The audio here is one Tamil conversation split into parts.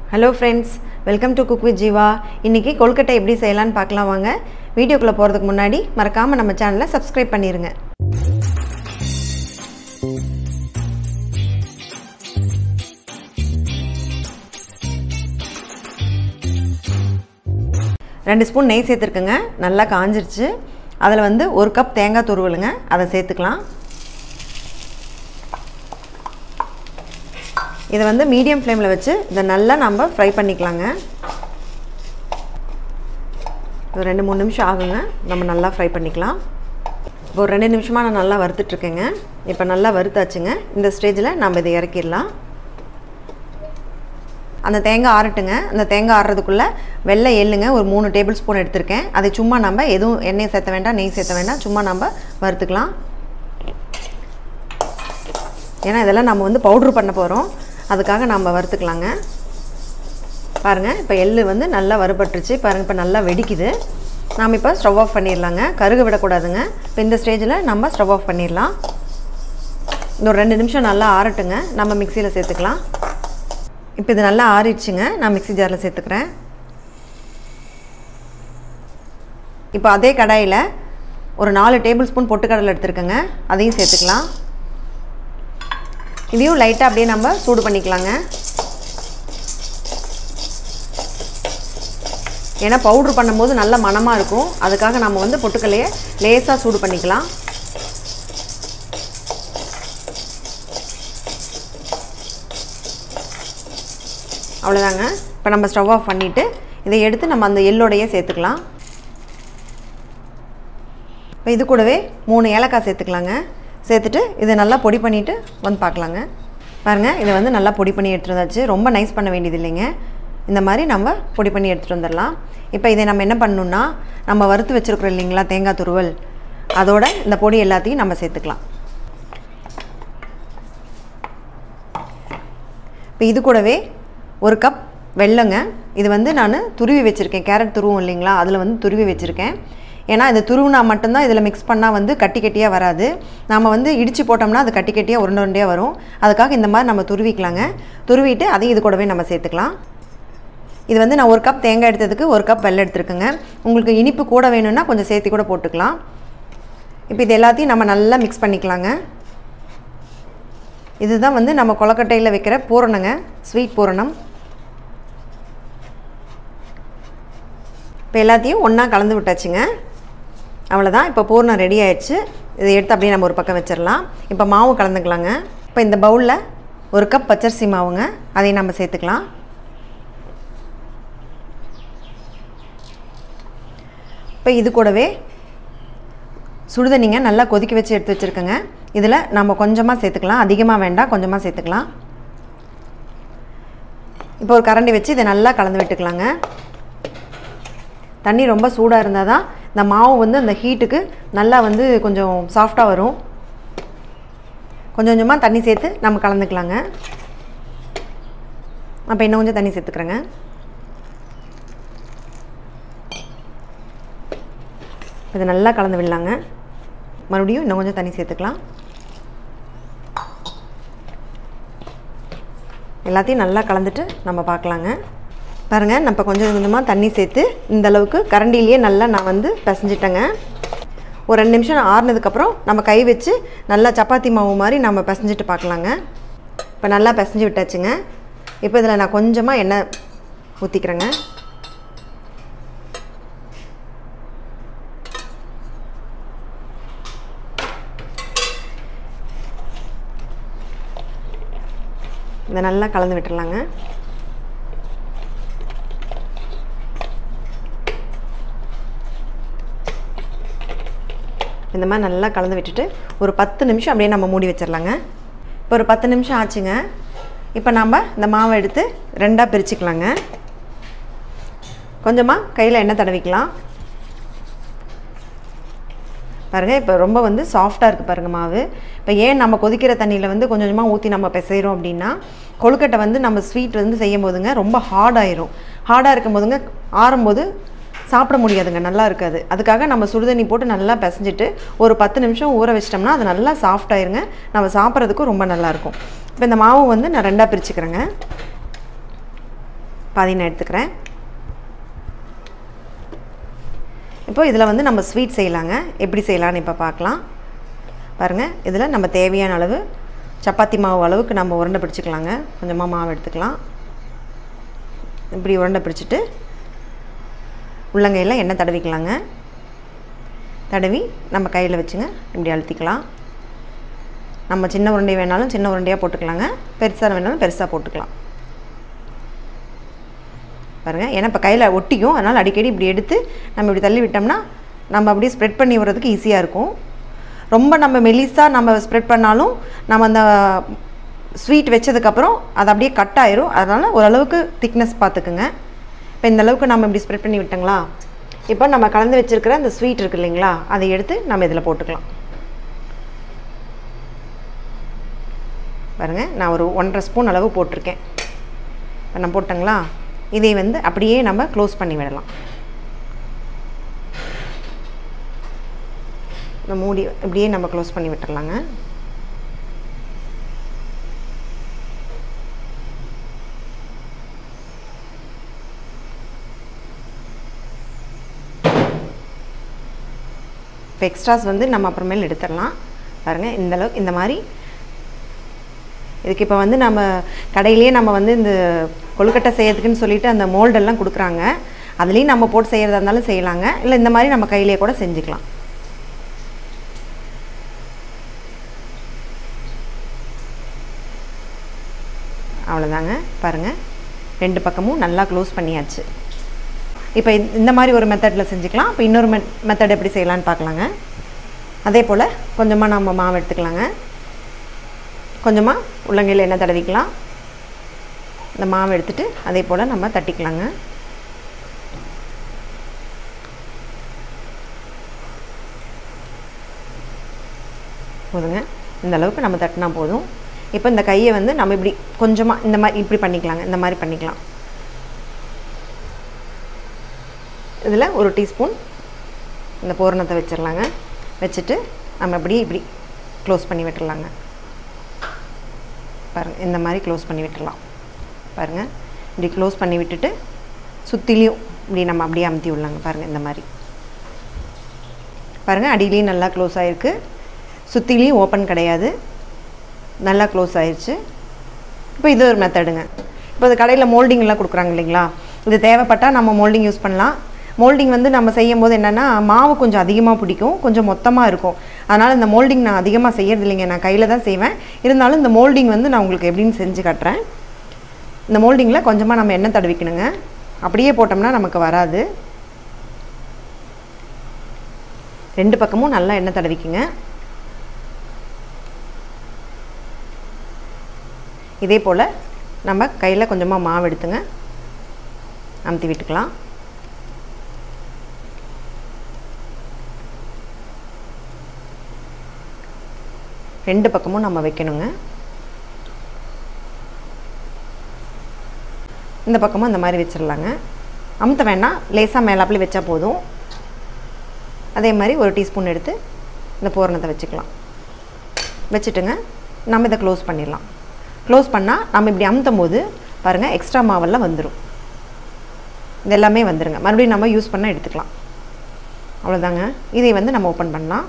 hello friends welcome to cook with Jeeva இன்றைக்கி கொழுக்கட்டை எப்படி செய்யலான்னு பார்க்கலாம் வாங்க வீடியோக்குள்ளே போகிறதுக்கு முன்னாடி மறக்காமல் நம்ம சேனலை சப்ஸ்கிரைப் பண்ணிடுங்க ரெண்டு ஸ்பூன் நெய் சேர்த்துருக்குங்க நல்லா காஞ்சிருச்சு அதில் வந்து ஒரு கப் தேங்காய் துருவலுங்க அதை சேர்த்துக்கலாம் இதை வந்து மீடியம் ஃப்ளேமில் வச்சு இதை நல்லா நம்ம ஃப்ரை பண்ணிக்கலாங்க ஒரு ரெண்டு மூணு நிமிஷம் ஆகுங்க நம்ம நல்லா ஃப்ரை பண்ணிக்கலாம் இப்போ ஒரு ரெண்டு நிமிஷமாக நான் நல்லா வறுத்துட்ருக்கேங்க இப்போ நல்லா வறுத்தாச்சுங்க இந்த ஸ்டேஜில் நம்ம இதை இறக்கிடலாம் அந்த தேங்காய் ஆறட்டுங்க அந்த தேங்காய் ஆறுறதுக்குள்ளே வெள்ளை எள்ளுங்க ஒரு மூணு டேபிள் ஸ்பூன் எடுத்திருக்கேன் அதை சும்மா நம்ம எதுவும் எண்ணெய் சேர்த்த வேண்டாம் நெய் சேர்த்த வேண்டாம் சும்மா நம்ம வறுத்துக்கலாம் ஏன்னா இதெல்லாம் நம்ம வந்து பவுட்ரு பண்ண போகிறோம் அதுக்காக நம்ம வறுத்துக்கலாங்க பாருங்கள் இப்போ எள்ளு வந்து நல்லா வறுபட்டுருச்சு பாருங்கள் இப்போ நல்லா வெடிக்குது நாம் இப்போ ஸ்டவ் ஆஃப் பண்ணிடலாங்க கருக விடக்கூடாதுங்க இப்போ இந்த ஸ்டேஜில் நம்ம ஸ்டவ் ஆஃப் பண்ணிடலாம் இன்னொரு ரெண்டு நிமிஷம் நல்லா ஆறட்டுங்க நம்ம மிக்சியில் சேர்த்துக்கலாம் இப்போ இது நல்லா ஆறிடுச்சுங்க நான் மிக்சி ஜாரில் சேர்த்துக்கிறேன் இப்போ அதே கடாயில் ஒரு நாலு டேபிள் ஸ்பூன் பொட்டுக்கடலை எடுத்துருக்கேங்க அதையும் சேர்த்துக்கலாம் இதையும் லைட்டாக அப்படியே நம்ம சூடு பண்ணிக்கலாங்க ஏன்னா பவுட்ரு பண்ணும்போது நல்ல மணமாக இருக்கும் அதுக்காக நம்ம வந்து பொட்டுக்கல்லையை லேசாக சூடு பண்ணிக்கலாம் அவ்வளோதாங்க இப்போ நம்ம ஸ்டவ் ஆஃப் பண்ணிவிட்டு இதை எடுத்து நம்ம அந்த எள்ளோடையே சேர்த்துக்கலாம் இப்போ இது கூடவே மூணு ஏலக்காய் சேர்த்துக்கலாங்க சேர்த்துட்டு இதை நல்லா பொடி பண்ணிவிட்டு வந்து பார்க்கலாங்க பாருங்கள் இதை வந்து நல்லா பொடி பண்ணி எடுத்துகிட்டு வந்தாச்சு ரொம்ப நைஸ் பண்ண வேண்டியது இல்லைங்க இந்த மாதிரி நம்ம பொடி பண்ணி எடுத்துகிட்டு வந்துடலாம் இப்போ இதை நம்ம என்ன பண்ணணுன்னா நம்ம வறுத்து வச்சுருக்குறோம் இல்லைங்களா தேங்காய் துருவல் அதோட இந்த பொடி எல்லாத்தையும் நம்ம சேர்த்துக்கலாம் இப்போ இது கூடவே ஒரு கப் வெள்ளங்க இது வந்து நான் துருவி வச்சுருக்கேன் கேரட் துருவும் இல்லைங்களா அதில் வந்து துருவி வச்சுருக்கேன் ஏன்னா இது துருவினா மட்டும்தான் இதில் மிக்ஸ் பண்ணால் வந்து கட்டி கட்டியாக வராது நம்ம வந்து இடித்து போட்டோம்னா அது கட்டி கட்டியாக உருண்டை உருண்டையாக வரும் அதுக்காக இந்த மாதிரி நம்ம துருவிக்கலாங்க துருவிட்டு அதையும் இது கூடவே நம்ம சேர்த்துக்கலாம் இது வந்து நான் ஒரு கப் தேங்காய் எடுத்ததுக்கு ஒரு கப் வெள்ளை எடுத்துருக்கேங்க உங்களுக்கு இனிப்பு கூட வேணும்னா கொஞ்சம் சேர்த்து கூட போட்டுக்கலாம் இப்போ இது எல்லாத்தையும் நம்ம நல்லா மிக்ஸ் பண்ணிக்கலாங்க இதுதான் வந்து நம்ம கொலக்கட்டையில் வைக்கிற பூரணங்க ஸ்வீட் பூரணம் இப்போ எல்லாத்தையும் ஒன்றா கலந்து விட்டாச்சுங்க அவ்வளோதான் இப்போ பூர்ணம் ரெடி ஆயிடுச்சு இதை எடுத்து அப்படியே நம்ம ஒரு பக்கம் வச்சிடலாம் இப்போ மாவு கலந்துக்கலாங்க இப்போ இந்த பவுலில் ஒரு கப் பச்சரிசி மாவுங்க அதையும் நம்ம சேர்த்துக்கலாம் இப்போ இது கூடவே சுடுதண்ணிங்க நல்லா கொதிக்க வச்சு எடுத்து வச்சுருக்கேங்க இதில் நம்ம கொஞ்சமாக சேர்த்துக்கலாம் அதிகமாக வேண்டாம் கொஞ்சமாக சேர்த்துக்கலாம் இப்போ ஒரு கரண்டி வச்சு இதை நல்லா கலந்து விட்டுக்கலாங்க தண்ணி ரொம்ப சூடாக இருந்தால் தான் இந்த மாவு வந்து அந்த ஹீட்டுக்கு நல்லா வந்து கொஞ்சம் சாஃப்டாக வரும் கொஞ்சம் கொஞ்சமாக தண்ணி சேர்த்து நம்ம கலந்துக்கலாங்க அப்போ இன்னும் கொஞ்சம் தண்ணி சேர்த்துக்கிறேங்க இதை நல்லா கலந்து விடலாங்க மறுபடியும் இன்னும் கொஞ்சம் தண்ணி சேர்த்துக்கலாம் எல்லாத்தையும் நல்லா கலந்துட்டு நம்ம பார்க்கலாங்க பாருங்கள் நம்ம கொஞ்சம் கொஞ்சமாக தண்ணி சேர்த்து இந்த அளவுக்கு கரண்டிலேயே நல்லா நான் வந்து பிசைஞ்சிட்டேங்க ஒரு ரெண்டு நிமிஷம் ஆறுனதுக்கப்புறம் நம்ம கை வச்சு நல்லா சப்பாத்தி மாவு மாதிரி நம்ம பிசைஞ்சிட்டு பார்க்கலாங்க இப்போ நல்லா பிசைஞ்சு விட்டாச்சுங்க இப்போ இதில் நான் கொஞ்சமாக எண்ணெய் ஊற்றிக்கிறேங்க இதை நல்லா கலந்து விட்டுடலாங்க இந்த மாதிரி நல்லா கலந்து விட்டுட்டு ஒரு பத்து நிமிஷம் அப்படியே நம்ம மூடி வச்சிடலாங்க இப்போ ஒரு பத்து நிமிஷம் ஆச்சுங்க இப்போ நம்ம இந்த மாவை எடுத்து ரெண்டாக பிரிச்சுக்கலாங்க கொஞ்சமாக கையில் எண்ணெய் தடவிக்கலாம் பாருங்கள் இப்போ ரொம்ப வந்து சாஃப்டாக இருக்குது பாருங்கள் மாவு இப்போ ஏன் நம்ம கொதிக்கிற தண்ணியில் வந்து கொஞ்சம் கொஞ்சமாக ஊற்றி நம்ம பிசைகிறோம் அப்படின்னா கொழுக்கட்டை வந்து நம்ம ஸ்வீட் வந்து செய்யும் போதுங்க ரொம்ப ஹார்டாயிரும் ஹார்டாக இருக்கும் போதுங்க ஆறும்போது சாப்பிட முடியாதுங்க நல்லா இருக்காது அதுக்காக நம்ம சுடுதண்ணி போட்டு நல்லா பிசைஞ்சிட்டு ஒரு பத்து நிமிஷம் ஊற வச்சிட்டோம்னா அது நல்லா சாஃப்ட் ஆயிருங்க நம்ம சாப்பிட்றதுக்கும் ரொம்ப நல்லாயிருக்கும் இப்போ இந்த மாவு வந்து நான் ரெண்டாக பிரிச்சுக்கிறேங்க பாதி நான் எடுத்துக்கிறேன் இப்போ இதில் வந்து நம்ம ஸ்வீட் செய்யலாங்க எப்படி செய்யலான்னு இப்போ பார்க்கலாம் பாருங்கள் இதில் நம்ம தேவையான அளவு சப்பாத்தி மாவு அளவுக்கு நம்ம உருண்டை பிடிச்சிக்கலாங்க கொஞ்சமாக மாவு எடுத்துக்கலாம் இப்படி உருண்டை பிடிச்சிட்டு உள்ளங்கையில் எண்ணெய் தடவிக்கலாங்க தடவி நம்ம கையில் வச்சுங்க இப்படி அழுத்திக்கலாம் நம்ம சின்ன உருண்டை வேணாலும் சின்ன உருண்டையாக போட்டுக்கலாங்க பெருசாக வேணாலும் பெருசாக போட்டுக்கலாம் பாருங்கள் ஏன்னா இப்போ கையில் ஒட்டிக்கும் அதனால் அடிக்கடி இப்படி எடுத்து நம்ம இப்படி தள்ளி விட்டோம்னா நம்ம அப்படியே ஸ்ப்ரெட் பண்ணி விடுறதுக்கு ஈஸியாக இருக்கும் ரொம்ப நம்ம மெலிசாக நம்ம ஸ்ப்ரெட் பண்ணாலும் நம்ம அந்த ஸ்வீட் வச்சதுக்கப்புறம் அது அப்படியே கட் ஆயிரும் அதனால் ஓரளவுக்கு திக்னஸ் பார்த்துக்குங்க இப்போ இந்த அளவுக்கு நம்ம இப்படி ஸ்ப்ரெட் பண்ணி விட்டோங்களா இப்போ நம்ம கலந்து வச்சுருக்கிற அந்த ஸ்வீட் இருக்குது இல்லைங்களா அதை எடுத்து நம்ம இதில் போட்டுக்கலாம் பாருங்கள் நான் ஒரு ஒன்றரை ஸ்பூன் அளவு போட்டிருக்கேன் இப்போ நான் போட்டேங்களா இதை வந்து அப்படியே நம்ம க்ளோஸ் பண்ணி விடலாம் இந்த மூடி இப்படியே நம்ம க்ளோஸ் பண்ணி விட்டுறலாங்க இப்போ எக்ஸ்ட்ராஸ் வந்து நம்ம அப்புறமேல் எடுத்துடலாம் பாருங்கள் இந்த அளவுக்கு இந்த மாதிரி இதுக்கு இப்போ வந்து நம்ம கடையிலேயே நம்ம வந்து இந்த கொழுக்கட்டை செய்யறதுக்குன்னு சொல்லிட்டு அந்த மோல்டெல்லாம் கொடுக்குறாங்க அதுலேயும் நம்ம போட்டு செய்கிறதா இருந்தாலும் செய்யலாங்க இல்லை இந்த மாதிரி நம்ம கையிலேயே கூட செஞ்சுக்கலாம் அவ்வளோதாங்க பாருங்கள் ரெண்டு பக்கமும் நல்லா க்ளோஸ் பண்ணியாச்சு இப்போ இந்த மாதிரி ஒரு மெத்தடில் செஞ்சுக்கலாம் இப்போ இன்னொரு மெத் மெத்தட் எப்படி செய்யலான்னு பார்க்கலாங்க அதே போல் கொஞ்சமாக நம்ம மாவு எடுத்துக்கலாங்க கொஞ்சமாக உள்ளங்கையில் எண்ணெய் தடவிக்கலாம் இந்த மாவு எடுத்துகிட்டு அதே போல் நம்ம தட்டிக்கலாங்க போதுங்க இந்த அளவுக்கு நம்ம தட்டினா போதும் இப்போ இந்த கையை வந்து நம்ம இப்படி கொஞ்சமாக இந்த மாதிரி இப்படி பண்ணிக்கலாங்க இந்த மாதிரி பண்ணிக்கலாம் இதில் ஒரு டீஸ்பூன் இந்த பூரணத்தை வச்சிடலாங்க வச்சுட்டு நம்ம இப்படி இப்படி க்ளோஸ் பண்ணி விட்டுடலாங்க பாருங்கள் இந்த மாதிரி க்ளோஸ் பண்ணி விட்டுடலாம் பாருங்கள் இப்படி க்ளோஸ் பண்ணி விட்டுட்டு சுற்றிலையும் இப்படி நம்ம அப்படியே அமுத்தி விடலாங்க பாருங்கள் இந்த மாதிரி பாருங்கள் அடியிலையும் நல்லா க்ளோஸ் ஆகிருக்கு சுற்றிலையும் ஓப்பன் கிடையாது நல்லா க்ளோஸ் ஆயிடுச்சு இப்போ இது ஒரு மெத்தடுங்க இப்போ இது கடையில் மோல்டிங்லாம் கொடுக்குறாங்க இல்லைங்களா இது தேவைப்பட்டால் நம்ம மோல்டிங் யூஸ் பண்ணலாம் மோல்டிங் வந்து நம்ம செய்யும் போது என்னென்னா மாவு கொஞ்சம் அதிகமாக பிடிக்கும் கொஞ்சம் மொத்தமாக இருக்கும் அதனால் இந்த மோல்டிங் நான் அதிகமாக செய்யறது இல்லைங்க நான் கையில் தான் செய்வேன் இருந்தாலும் இந்த மோல்டிங் வந்து நான் உங்களுக்கு எப்படின்னு செஞ்சு காட்டுறேன் இந்த மோல்டிங்கில் கொஞ்சமாக நம்ம எண்ணெய் தடவிக்கணுங்க அப்படியே போட்டோம்னா நமக்கு வராது ரெண்டு பக்கமும் நல்லா எண்ணெய் தடவிக்குங்க இதே போல் நம்ம கையில் கொஞ்சமாக மாவு எடுத்துங்க அமுத்தி விட்டுக்கலாம் ரெண்டு பக்கமும் நம்ம வைக்கணுங்க இந்த பக்கமும் இந்த மாதிரி வச்சிடலாங்க அமுத்த வேணாம் லேசாக மேலாப்பில் வச்சா போதும் அதே மாதிரி ஒரு டீஸ்பூன் எடுத்து இந்த பூரணத்தை வச்சுக்கலாம் வச்சுட்டுங்க நம்ம இதை க்ளோஸ் பண்ணிடலாம் க்ளோஸ் பண்ணால் நம்ம இப்படி அமுத்தும் போது பாருங்கள் எக்ஸ்ட்ரா மாவெல்லாம் வந்துடும் இது எல்லாமே வந்துடுங்க மறுபடியும் நம்ம யூஸ் பண்ணால் எடுத்துக்கலாம் அவ்வளோதாங்க இதை வந்து நம்ம ஓப்பன் பண்ணலாம்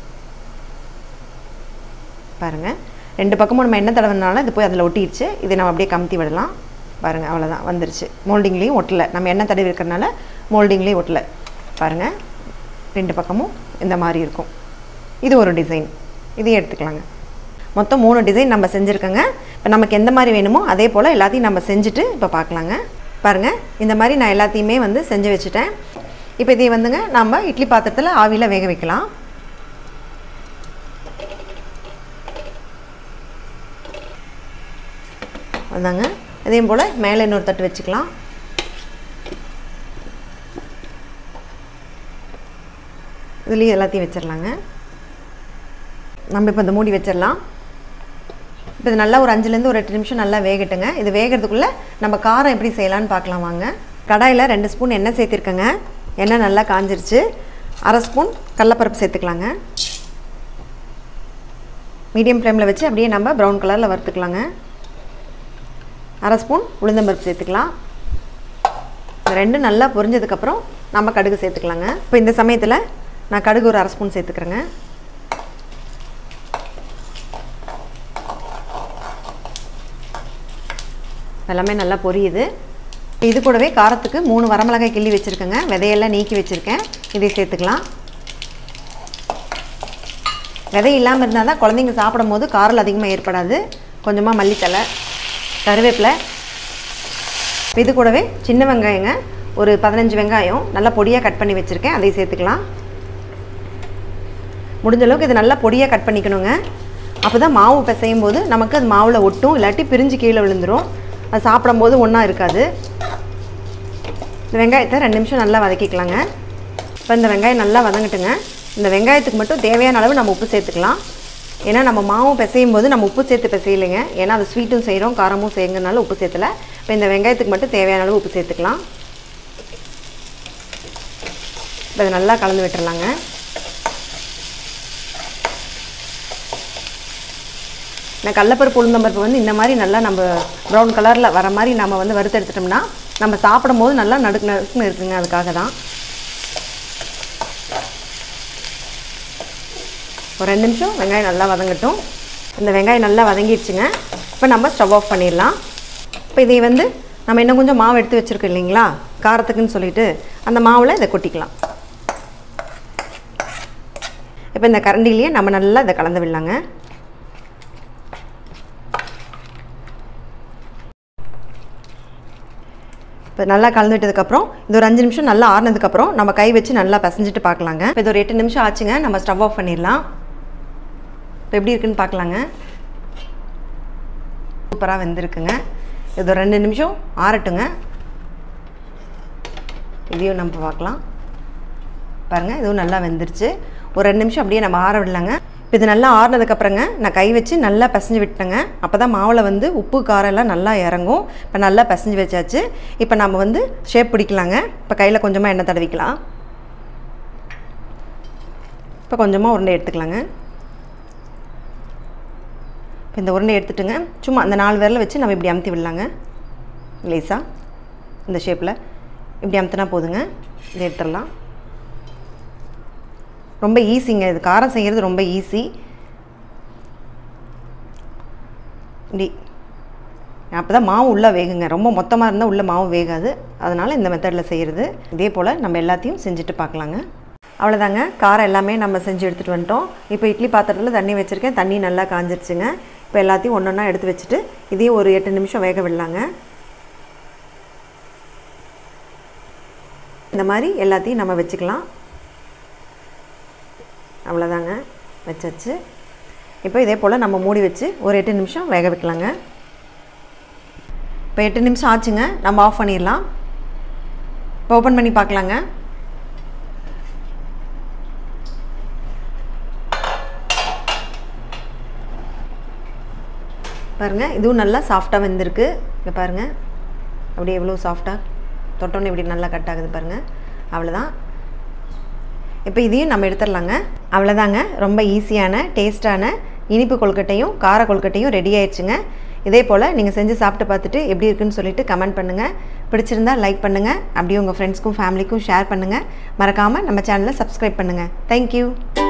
பாருங்கள் ரெண்டு பக்கமும் நம்ம எண்ணெய் தடவினால இது போய் அதில் ஒட்டிடுச்சு இதை நம்ம அப்படியே கமுத்தி விடலாம் பாருங்கள் அவ்வளோதான் வந்துருச்சு மோல்டிங்லேயும் ஒட்டலை நம்ம எண்ணெய் தடவி இருக்கிறனால மோல்டிங்லேயும் ஒட்டலை பாருங்கள் ரெண்டு பக்கமும் இந்த மாதிரி இருக்கும் இது ஒரு டிசைன் இதையும் எடுத்துக்கலாங்க மொத்தம் மூணு டிசைன் நம்ம செஞ்சுருக்கோங்க இப்போ நமக்கு எந்த மாதிரி வேணுமோ அதே போல் எல்லாத்தையும் நம்ம செஞ்சுட்டு இப்போ பார்க்கலாங்க பாருங்கள் இந்த மாதிரி நான் எல்லாத்தையுமே வந்து செஞ்சு வச்சுட்டேன் இப்போ இதை வந்துங்க நம்ம இட்லி பாத்திரத்தில் ஆவியில் வேக வைக்கலாம் அதாங்க அதே போல் மேலே இன்னொரு தட்டு வச்சுக்கலாம் இதுலேயும் எல்லாத்தையும் வச்சிடலாங்க நம்ம இப்போ இந்த மூடி வச்சிடலாம் இப்போ இது நல்லா ஒரு அஞ்சுலேருந்து ஒரு எட்டு நிமிஷம் நல்லா வேகட்டுங்க இது வேகிறதுக்குள்ளே நம்ம காரம் எப்படி செய்யலான்னு பார்க்கலாம் வாங்க கடாயில் ரெண்டு ஸ்பூன் எண்ணெய் சேர்த்திருக்கேங்க எண்ணெய் நல்லா காஞ்சிருச்சு அரை ஸ்பூன் கடலப்பருப்பு சேர்த்துக்கலாங்க மீடியம் ஃப்ளேமில் வச்சு அப்படியே நம்ம ப்ரௌன் கலரில் வறுத்துக்கலாங்க அரை ஸ்பூன் உளுந்தம்பருப்பு சேர்த்துக்கலாம் இந்த ரெண்டும் நல்லா பொரிஞ்சதுக்கப்புறம் நம்ம கடுகு சேர்த்துக்கலாங்க இப்போ இந்த சமயத்தில் நான் கடுகு ஒரு அரை ஸ்பூன் சேர்த்துக்கிறேங்க எல்லாமே நல்லா பொரியுது இது கூடவே காரத்துக்கு மூணு வரமிளகாய் கிள்ளி வச்சுருக்கேங்க விதையெல்லாம் நீக்கி வச்சுருக்கேன் இதை சேர்த்துக்கலாம் விதை இல்லாமல் இருந்தால் தான் குழந்தைங்க சாப்பிடும் போது காரம் அதிகமாக ஏற்படாது கொஞ்சமாக மல்லித்தலை கருவேப்பிலை இது கூடவே சின்ன வெங்காயங்க ஒரு பதினஞ்சு வெங்காயம் நல்லா பொடியாக கட் பண்ணி வச்சுருக்கேன் அதை சேர்த்துக்கலாம் முடிஞ்ச அளவுக்கு இது நல்லா பொடியாக கட் பண்ணிக்கணுங்க அப்போ தான் மாவு பிசையும் போது நமக்கு அது மாவில் ஒட்டும் இல்லாட்டி பிரிஞ்சு கீழே விழுந்துடும் அது சாப்பிடும்போது ஒன்றா இருக்காது இந்த வெங்காயத்தை ரெண்டு நிமிஷம் நல்லா வதக்கிக்கலாங்க இப்போ இந்த வெங்காயம் நல்லா வதங்கட்டுங்க இந்த வெங்காயத்துக்கு மட்டும் தேவையான அளவு நம்ம உப்பு சேர்த்துக்கலாம் ஏன்னா நம்ம மாவும் பிசையும் போது நம்ம உப்பு சேர்த்து பிசையலைங்க ஏன்னா அது ஸ்வீட்டும் செய்கிறோம் காரமும் செய்யுங்கனால உப்பு சேர்த்தலை இப்போ இந்த வெங்காயத்துக்கு மட்டும் தேவையான அளவு உப்பு சேர்த்துக்கலாம் இப்போ இதை நல்லா கலந்து விட்டுறலாங்க இந்த கடலப்பருப்பு உளுந்தம்பருப்பு வந்து இந்த மாதிரி நல்லா நம்ம ப்ரௌன் கலரில் வர மாதிரி நம்ம வந்து வறுத்து எடுத்துட்டோம்னா நம்ம சாப்பிடும் போது நல்லா நடுக்கு நடுக்குன்னு இருக்குங்க அதுக்காக தான் ஒரு ரெண்டு நிமிஷம் வெங்காயம் நல்லா வதங்கட்டும் இந்த வெங்காயம் நல்லா வதங்கிடுச்சுங்க இப்போ நம்ம ஸ்டவ் ஆஃப் பண்ணிடலாம் இப்போ இதை வந்து நம்ம இன்னும் கொஞ்சம் மாவு எடுத்து வச்சுருக்கோம் இல்லைங்களா காரத்துக்குன்னு சொல்லிட்டு அந்த மாவில் இதை கொட்டிக்கலாம் இப்போ இந்த கரண்டிலேயே நம்ம நல்லா இதை கலந்து விடலாங்க இப்போ நல்லா கலந்துட்டதுக்கப்புறம் இது ஒரு அஞ்சு நிமிஷம் நல்லா ஆறுனதுக்கப்புறம் நம்ம கை வச்சு நல்லா பிசைஞ்சிட்டு பார்க்கலாங்க இப்போ இது ஒரு எட்டு நிமிஷம் ஆச்சுங்க நம்ம ஸ்டவ் ஆஃப் பண்ணிடலாம் இப்போ எப்படி இருக்குன்னு பார்க்கலாங்க சூப்பராக வெந்திருக்குங்க இது ஒரு ரெண்டு நிமிஷம் ஆறட்டுங்க இதையும் நம்ம பார்க்கலாம் பாருங்கள் இதுவும் நல்லா வெந்துருச்சு ஒரு ரெண்டு நிமிஷம் அப்படியே நம்ம ஆற விடலாங்க இப்போ இது நல்லா ஆறுனதுக்கப்புறங்க நான் கை வச்சு நல்லா பிசைஞ்சு விட்டேங்க அப்போ தான் மாவில் வந்து உப்பு காரம் எல்லாம் நல்லா இறங்கும் இப்போ நல்லா பிசைஞ்சு வச்சாச்சு இப்போ நம்ம வந்து ஷேப் பிடிக்கலாங்க இப்போ கையில் கொஞ்சமாக எண்ணெய் தடவிக்கலாம் இப்போ கொஞ்சமாக உருண்டை எடுத்துக்கலாங்க இப்போ இந்த உருண்டை எடுத்துட்டுங்க சும்மா அந்த நாலு விரலை வச்சு நம்ம இப்படி அமுத்தி விடலாங்க லேஸாக இந்த ஷேப்பில் இப்படி அமுத்தினா போதுங்க இதை எடுத்துடலாம் ரொம்ப ஈஸிங்க இது காரம் செய்கிறது ரொம்ப ஈஸி இப்படி அப்போ தான் மாவு உள்ளே வேகுங்க ரொம்ப மொத்தமாக இருந்தால் உள்ளே மாவு வேகாது அதனால் இந்த மெத்தடில் செய்கிறது இதே போல் நம்ம எல்லாத்தையும் செஞ்சுட்டு பார்க்கலாங்க அவ்வளோதாங்க காரம் எல்லாமே நம்ம செஞ்சு எடுத்துகிட்டு வந்துட்டோம் இப்போ இட்லி பாத்திரத்தில் தண்ணி வச்சுருக்கேன் தண்ணி நல்லா காஞ்சிருச்சுங்க இப்போ எல்லாத்தையும் ஒன்று ஒன்றா எடுத்து வச்சுட்டு இதையும் ஒரு எட்டு நிமிஷம் வேக விடலாங்க இந்த மாதிரி எல்லாத்தையும் நம்ம வச்சுக்கலாம் அவ்வளோதாங்க வச்சாச்சு இப்போ இதே போல் நம்ம மூடி வச்சு ஒரு எட்டு நிமிஷம் வேக வைக்கலாங்க இப்போ எட்டு நிமிஷம் ஆச்சுங்க நம்ம ஆஃப் பண்ணிடலாம் இப்போ ஓப்பன் பண்ணி பார்க்கலாங்க பாருங்கள் இதுவும் நல்லா சாஃப்டாக வெந்திருக்கு இங்கே பாருங்கள் அப்படியே எவ்வளோ சாஃப்டாக தொட்டோன்னு இப்படி நல்லா கட் ஆகுது பாருங்கள் அவ்வளோதான் இப்போ இதையும் நம்ம எடுத்துடலாங்க அவ்வளோதாங்க ரொம்ப ஈஸியான டேஸ்ட்டான இனிப்பு கொழுக்கட்டையும் கார கொழுக்கட்டையும் ரெடி ஆயிடுச்சுங்க இதே போல் நீங்கள் செஞ்சு சாப்பிட்டு பார்த்துட்டு எப்படி இருக்குன்னு சொல்லிட்டு கமெண்ட் பண்ணுங்கள் பிடிச்சிருந்தா லைக் பண்ணுங்கள் அப்படியே உங்கள் ஃப்ரெண்ட்ஸ்க்கும் ஃபேமிலிக்கும் ஷேர் பண்ணுங்கள் மறக்காமல் நம்ம சேனலை சப்ஸ்கிரைப் பண்ணுங்கள் தேங்க்யூ